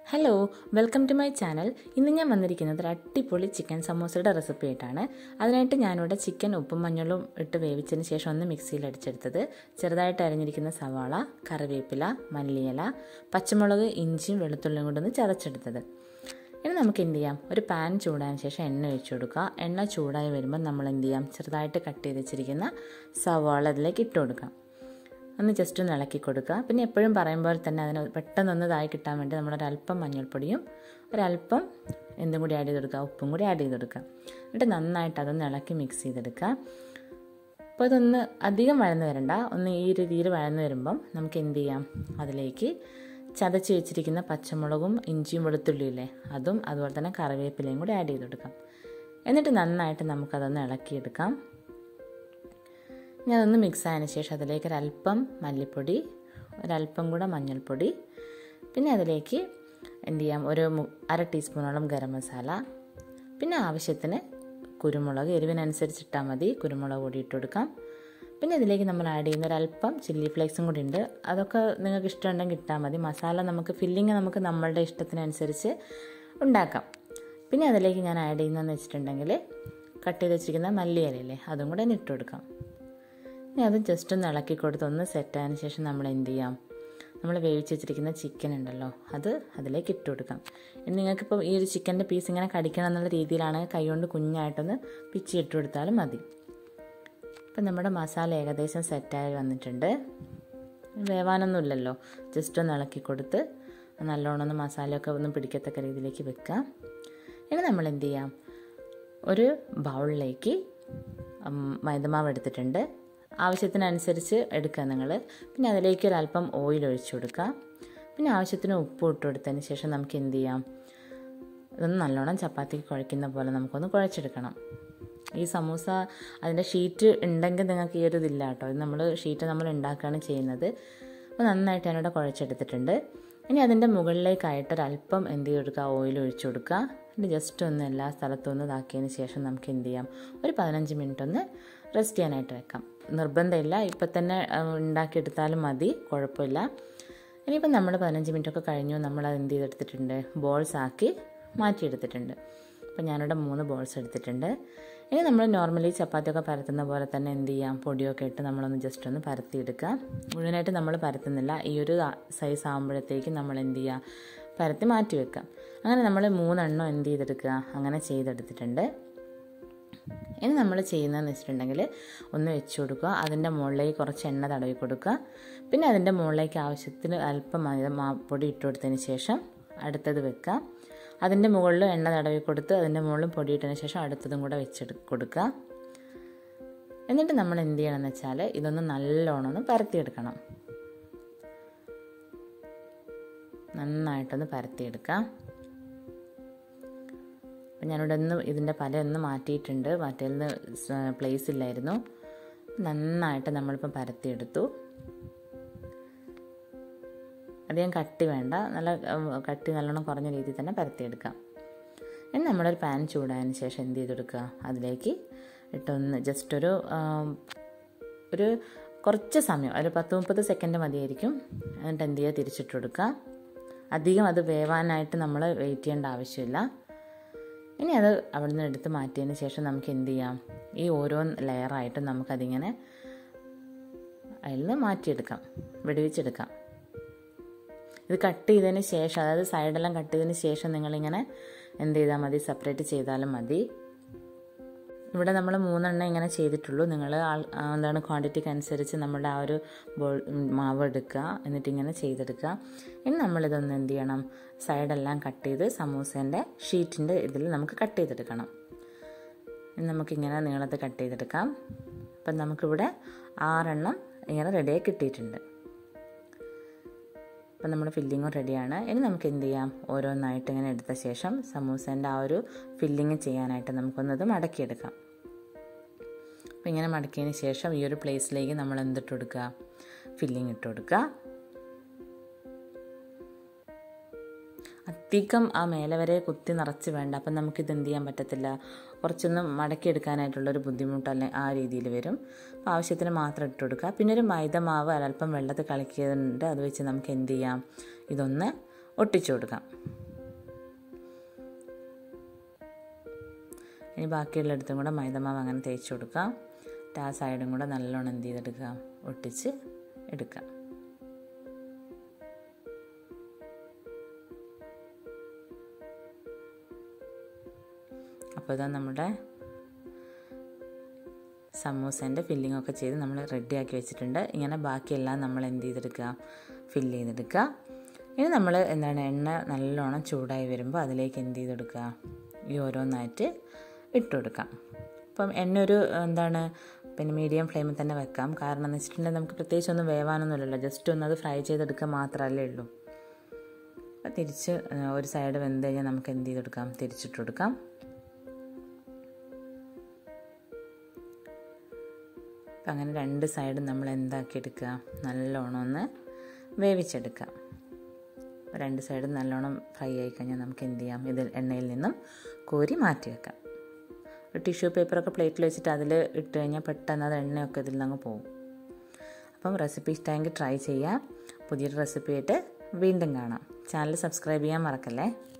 hello welcome to my channel ഇന്ന് ഞാൻ വന്നിരിക്കുന്നത് ഒരു അടിപൊളി ചിക്കൻ സമോസയുടെ റെസിപ്പി ആയിട്ടാണ് അതിനായിട്ട് ഞാനിവിടെ ചിക്കൻ ഉപ്പും മഞ്ഞളും ഇട്ട് വേവിച്ചതിന് ശേഷം ഒന്ന് മിക്സിയിൽ അടിച്ചെടുത്തത് ചെറുതായിട്ട് അരിഞ്ഞിരിക്കുന്ന സവാള കറിവേപ്പില മല്ലിയില പച്ചമുളക് ഇഞ്ചിയും വെളുത്തുള്ളിയും കൊണ്ടൊന്ന് ചതച്ചെടുത്തത് ഇനി നമുക്ക് എന്ത് ചെയ്യാം ഒരു പാൻ ചൂടായതിനു ശേഷം എണ്ണ ഒഴിച്ചു കൊടുക്കുക എണ്ണ ചൂടായി വരുമ്പോൾ നമ്മൾ എന്ത് ചെയ്യാം ചെറുതായിട്ട് കട്ട് ചെയ്ത് വെച്ചിരിക്കുന്ന സവാള അതിലേക്ക് ഇട്ട് കൊടുക്കാം ഒന്ന് ജസ്റ്റ് ഒന്ന് ഇളക്കി കൊടുക്കുക പിന്നെ എപ്പോഴും പറയുമ്പോൾ തന്നെ അതിന് പെട്ടെന്ന് ഇതായി കിട്ടാൻ വേണ്ടി നമ്മളൊരല്പം മഞ്ഞൾപ്പൊടിയും ഒരല്പം എന്തും കൂടി ആഡ് ചെയ്ത് കൊടുക്കുക ഉപ്പും കൂടി ആഡ് ചെയ്ത് കൊടുക്കുക എന്നിട്ട് നന്നായിട്ട് അതൊന്ന് ഇളക്കി മിക്സ് ചെയ്തെടുക്കുക അപ്പോൾ ഇതൊന്ന് അധികം വഴന്ന് വരണ്ട ഒന്ന് ഈ രീതിയിൽ വഴന്ന് വരുമ്പം നമുക്ക് എന്ത് ചെയ്യാം അതിലേക്ക് ചതച്ച് വെച്ചിരിക്കുന്ന പച്ചമുളകും ഇഞ്ചിയും വെളുത്തുള്ളിയില്ലേ അതും അതുപോലെ തന്നെ കറിവേപ്പിലയും കൂടി ആഡ് ചെയ്ത് കൊടുക്കാം എന്നിട്ട് നന്നായിട്ട് നമുക്കതൊന്ന് ഇളക്കിയെടുക്കാം ഇനി അതൊന്ന് മിക്സ് ആയതിന് ശേഷം അതിലേക്ക് ഒരല്പം മല്ലിപ്പൊടി ഒരല്പം കൂടെ മഞ്ഞൾപ്പൊടി പിന്നെ അതിലേക്ക് എന്ത് ചെയ്യാം ഒരു അര ടീസ്പൂണോളം ഗരം മസാല പിന്നെ ആവശ്യത്തിന് കുരുമുളക് എരിവിനനുസരിച്ച് ഇട്ടാൽ മതി കുരുമുളക് കൂടി ഇട്ട് കൊടുക്കാം പിന്നെ ഇതിലേക്ക് നമ്മൾ ആഡ് ചെയ്യുന്ന ഒരല്പം ചില്ലി ഫ്ലേക്സും കൂടി ഉണ്ട് അതൊക്കെ നിങ്ങൾക്ക് ഇഷ്ടമുണ്ടെങ്കിൽ ഇട്ടാൽ മതി മസാല നമുക്ക് ഫില്ലിങ് നമുക്ക് നമ്മളുടെ ഇഷ്ടത്തിനനുസരിച്ച് ഉണ്ടാക്കാം പിന്നെ അതിലേക്ക് ഞാൻ ആഡ് ചെയ്യുന്നതെന്ന് വെച്ചിട്ടുണ്ടെങ്കിൽ കട്ട് ചെയ്ത് വെച്ചിരിക്കുന്ന മല്ലിയിലയില്ലേ അതും കൂടെ ഇട്ട് കൊടുക്കാം ഇനി അത് ജസ്റ്റ് ഒന്ന് ഇളക്കി കൊടുത്ത് ഒന്ന് സെറ്റായതിന് ശേഷം നമ്മൾ എന്ത് ചെയ്യാം നമ്മൾ വേവിച്ച് വെച്ചിരിക്കുന്ന ചിക്കൻ ഉണ്ടല്ലോ അത് അതിലേക്ക് ഇട്ട് കൊടുക്കാം ഇനി നിങ്ങൾക്കിപ്പോൾ ഈ ഒരു ചിക്കൻ്റെ പീസ് ഇങ്ങനെ കടിക്കണം എന്നുള്ള രീതിയിലാണെങ്കിൽ കൈകൊണ്ട് കുഞ്ഞായിട്ടൊന്ന് പിച്ചി ഇട്ട് കൊടുത്താലും മതി ഇപ്പം നമ്മുടെ മസാല ഏകദേശം സെറ്റായി വന്നിട്ടുണ്ട് വേവാനൊന്നുമില്ലല്ലോ ജസ്റ്റ് ഒന്ന് ഇളക്കി കൊടുത്ത് നല്ലോണം ഒന്ന് മസാലയൊക്കെ ഒന്ന് പിടിക്കത്തക്ക രീതിയിലേക്ക് വെക്കാം ഇനി നമ്മൾ എന്ത് ചെയ്യാം ഒരു ബൗളിലേക്ക് മൈദമാവ് എടുത്തിട്ടുണ്ട് ആവശ്യത്തിനനുസരിച്ച് എടുക്കുക നിങ്ങൾ പിന്നെ അതിലേക്ക് ഒരല്പം ഓയിൽ ഒഴിച്ചു കൊടുക്കുക പിന്നെ ആവശ്യത്തിന് ഉപ്പ് ഇട്ട് കൊടുത്തതിന് ശേഷം നമുക്ക് എന്ത് ചെയ്യാം ഇതൊന്ന് നല്ലോണം ചപ്പാത്തിക്ക് കുഴയ്ക്കുന്ന പോലെ നമുക്കൊന്ന് കുഴച്ചെടുക്കണം ഈ സമൂസ അതിൻ്റെ ഷീറ്റ് ഉണ്ടെങ്കിൽ നിങ്ങൾക്ക് ഈ ഒരു ഇതില്ല കേട്ടോ ഇത് നമ്മൾ ഷീറ്റ് നമ്മൾ ഉണ്ടാക്കുകയാണ് ചെയ്യുന്നത് അപ്പോൾ നന്നായിട്ട് ഞാനിവിടെ കുഴച്ചെടുത്തിട്ടുണ്ട് ഇനി അതിൻ്റെ മുകളിലേക്കായിട്ട് ഒരല്പം എന്ത് ചെയ്ത് കൊടുക്കുക ഓയിൽ ഒഴിച്ചു കൊടുക്കുക എന്നിട്ട് ജസ്റ്റ് ഒന്ന് എല്ലാ സ്ഥലത്തും ഒന്ന് ഇതാക്കിയതിന് ശേഷം നമുക്ക് എന്ത് ചെയ്യാം ഒരു പതിനഞ്ച് മിനിറ്റ് ഒന്ന് റെസ്റ്റ് ചെയ്യാനായിട്ട് വെക്കാം നിർബന്ധമില്ല ഇപ്പം തന്നെ ഉണ്ടാക്കിയെടുത്താലും മതി കുഴപ്പമില്ല ഇനിയിപ്പം നമ്മൾ പതിനഞ്ച് മിനിറ്റൊക്കെ കഴിഞ്ഞു നമ്മൾ അത് എന്ത് ചെയ്തെടുത്തിട്ടുണ്ട് ബോൾസ് ആക്കി മാറ്റിയെടുത്തിട്ടുണ്ട് അപ്പം ഞാനിവിടെ മൂന്ന് ബോൾസ് എടുത്തിട്ടുണ്ട് ഇനി നമ്മൾ നോർമലി ചപ്പാത്തിയൊക്കെ പരത്തുന്ന പോലെ തന്നെ എന്ത് ചെയ്യാം പൊടിയൊക്കെ ഇട്ട് നമ്മളൊന്ന് ജസ്റ്റ് ഒന്ന് പരത്തിയെടുക്കുക മുഴുവനായിട്ട് നമ്മൾ പരത്തുന്നില്ല ഈ ഒരു സൈസ് ആകുമ്പോഴത്തേക്ക് നമ്മൾ എന്ത് ചെയ്യുക പരത്തി മാറ്റി വെക്കാം അങ്ങനെ നമ്മൾ മൂന്നെണ്ണം എന്ത് ചെയ്തെടുക്കുക അങ്ങനെ ചെയ്തെടുത്തിട്ടുണ്ട് ഇനി നമ്മൾ ചെയ്യുന്നതെന്ന് വെച്ചിട്ടുണ്ടെങ്കിൽ ഒന്ന് വെച്ച് കൊടുക്കുക അതിൻ്റെ മുകളിലേക്ക് കുറച്ച് എണ്ണ തടവി കൊടുക്കുക പിന്നെ അതിൻ്റെ മുകളിലേക്ക് ആവശ്യത്തിന് അല്പം പൊടി ഇട്ട് കൊടുത്തതിന് ശേഷം അടുത്തത് വെക്കുക അതിൻ്റെ മുകളിൽ എണ്ണ തടവി കൊടുത്ത് അതിൻ്റെ മുകളിലും പൊടിയിട്ടതിന് ശേഷം അടുത്തതും കൂടെ വെച്ചെടു കൊടുക്കുക എന്നിട്ട് നമ്മൾ എന്ത് ചെയ്യണമെന്ന് വെച്ചാൽ ഇതൊന്ന് നല്ലോണം ഒന്ന് പരത്തിയെടുക്കണം നന്നായിട്ടൊന്ന് പരത്തിയെടുക്കാം അപ്പം ഞാനിവിടെ ഒന്ന് ഇതിൻ്റെ പല ഒന്ന് മാറ്റിയിട്ടുണ്ട് മറ്റേൽ നിന്ന് പ്ലേസ് ഇല്ലായിരുന്നു നന്നായിട്ട് നമ്മളിപ്പം പരത്തിയെടുത്തു അധികം കട്ടി വേണ്ട നല്ല കട്ടി നല്ലോണം കുറഞ്ഞ രീതിയിൽ തന്നെ പരത്തിയെടുക്കാം ഇനി നമ്മളൊരു പാൻ ചൂടായതിന് ശേഷം എന്ത് ചെയ്തെടുക്കുക അതിലേക്ക് ഇട്ടൊന്ന് ജസ്റ്റ് ഒരു ഒരു കുറച്ച് സമയം ഒരു പത്ത് മുപ്പത് സെക്കൻഡ് മതിയായിരിക്കും എന്നിട്ട് എന്ത് ചെയ്യുക തിരിച്ചിട്ട് കൊടുക്കുക അധികം അത് വേവാനായിട്ട് നമ്മൾ വെയിറ്റ് ചെയ്യേണ്ട ആവശ്യമില്ല ഇനി അത് അവിടെ നിന്ന് എടുത്ത് മാറ്റിയതിന് ശേഷം നമുക്ക് എന്ത് ചെയ്യാം ഈ ഓരോ ലെയറായിട്ട് നമുക്കതിങ്ങനെ അതിൽ നിന്ന് മാറ്റിയെടുക്കാം വെടിവെച്ചെടുക്കാം ഇത് കട്ട് ചെയ്തതിന് ശേഷം അതായത് സൈഡെല്ലാം കട്ട് ചെയ്തതിന് ശേഷം നിങ്ങളിങ്ങനെ എന്ത് ചെയ്താൽ മതി സെപ്പറേറ്റ് ചെയ്താലും മതി ഇവിടെ നമ്മൾ മൂന്നെണ്ണം ഇങ്ങനെ ചെയ്തിട്ടുള്ളൂ നിങ്ങൾ എന്താണ് ക്വാണ്ടിറ്റിക്ക് അനുസരിച്ച് നമ്മുടെ ആ ഒരു ബോൾ മാവ് എടുക്കുക എന്നിട്ട് ഇങ്ങനെ ചെയ്തെടുക്കുക ഇനി നമ്മളിതൊന്ന് എന്ത് ചെയ്യണം സൈഡെല്ലാം കട്ട് ചെയ്ത് സമൂസേൻ്റെ ഷീറ്റിൻ്റെ ഇതിൽ നമുക്ക് കട്ട് ചെയ്തെടുക്കണം ഇനി നമുക്കിങ്ങനെ നീളത്തിൽ കട്ട് ചെയ്തെടുക്കാം അപ്പം നമുക്കിവിടെ ആറെണ്ണം ഇങ്ങനെ റെഡിയായി കിട്ടിയിട്ടുണ്ട് അപ്പം നമ്മുടെ ഫില്ലിങ്ങും റെഡിയാണ് ഇനി നമുക്ക് എന്ത് ചെയ്യാം ഓരോന്നായിട്ട് ഇങ്ങനെ എടുത്ത ശേഷം സമൂസേൻ്റെ ആ ഒരു ഫില്ലിങ് ചെയ്യാനായിട്ട് നമുക്കൊന്നത് മടക്കിയെടുക്കാം അപ്പോൾ ഇങ്ങനെ മടക്കിയതിന് ശേഷം ഈ ഒരു പ്ലേസിലേക്ക് നമ്മൾ എന്തിട്ട് കൊടുക്കുക ഫില്ലിങ് ഇട്ട് കൊടുക്കുക അധികം ആ മേലെ വരെ കുത്തി നിറച്ച് വേണ്ട അപ്പം നമുക്കിത് എന്ത് ചെയ്യാൻ പറ്റത്തില്ല കുറച്ചൊന്ന് മടക്കിയെടുക്കാനായിട്ടുള്ളൊരു ബുദ്ധിമുട്ട് അല്ലെ ആ രീതിയിൽ വരും അപ്പോൾ ആവശ്യത്തിന് മാത്രം ഇട്ട് കൊടുക്കുക പിന്നെ ഒരു മൈദ മാവ് അല്പം വെള്ളത്തിൽ കളിക്കിയതുണ്ട് അത് വെച്ച് നമുക്ക് എന്ത് ചെയ്യാം ഇതൊന്ന് ഒട്ടിച്ചു കൊടുക്കാം ഇനി ബാക്കിയുള്ളിടത്തും കൂടെ മൈദമാവ് അങ്ങനെ തേച്ച് കൊടുക്കാം എന്നിട്ട് ആ സൈഡും കൂടെ നല്ലോണം എന്ത് ചെയ്തെടുക്കാം ഒട്ടിച്ച് എടുക്കാം അപ്പോൾ ഇതാ നമ്മുടെ സമൂസേൻ്റെ ഫില്ലിംഗ് ഒക്കെ ചെയ്ത് നമ്മൾ റെഡിയാക്കി വെച്ചിട്ടുണ്ട് ഇങ്ങനെ ബാക്കിയെല്ലാം നമ്മൾ എന്ത് ചെയ്തെടുക്കുക ഫില്ല് ചെയ്തെടുക്കുക ഇനി നമ്മൾ എന്താണ് എണ്ണ നല്ലോണം ചൂടായി വരുമ്പോൾ അതിലേക്ക് എന്ത് ചെയ്തെടുക്കുക ഈ ഓരോന്നായിട്ട് ഇട്ട് കൊടുക്കാം അപ്പം എണ്ണ ഒരു എന്താണ് പിന്നെ മീഡിയം ഫ്ലെയിമിൽ തന്നെ വെക്കാം കാരണം എന്ന് വെച്ചിട്ടുണ്ടെങ്കിൽ നമുക്ക് പ്രത്യേകിച്ച് ഒന്നും വേവാനൊന്നുമില്ലല്ലോ ജസ്റ്റ് ഒന്ന് അത് ഫ്രൈ ചെയ്തെടുക്കുക മാത്രമല്ലേ ഉള്ളൂ തിരിച്ച് ഒരു സൈഡ് വെന്ത് കഴിഞ്ഞാൽ നമുക്ക് എന്ത് ചെയ്തെടുക്കാം തിരിച്ചിട്ട് കൊടുക്കാം അപ്പം അങ്ങനെ രണ്ട് സൈഡും നമ്മൾ എന്താക്കി എടുക്കുക നല്ലോണം ഒന്ന് വേവിച്ചെടുക്കാം രണ്ട് സൈഡും നല്ലോണം ഫ്രൈ ആയി കഴിഞ്ഞാൽ നമുക്ക് എന്ത് ചെയ്യാം ഇതിൽ എണ്ണയിൽ നിന്നും കോരി മാറ്റി വെക്കാം ഒരു ടിഷ്യൂ പേപ്പറൊക്കെ പ്ലേറ്റിൽ വെച്ചിട്ട് അതിൽ ഇട്ട് കഴിഞ്ഞാൽ പെട്ടെന്ന് അത് എണ്ണയൊക്കെ ഇതിൽ നിന്ന് പോകും അപ്പം റെസിപ്പി ഇഷ്ടമെങ്കിൽ ട്രൈ ചെയ്യാം പുതിയൊരു റെസിപ്പി ആയിട്ട് വീണ്ടും കാണാം ചാനൽ സബ്സ്ക്രൈബ് ചെയ്യാൻ മറക്കല്ലേ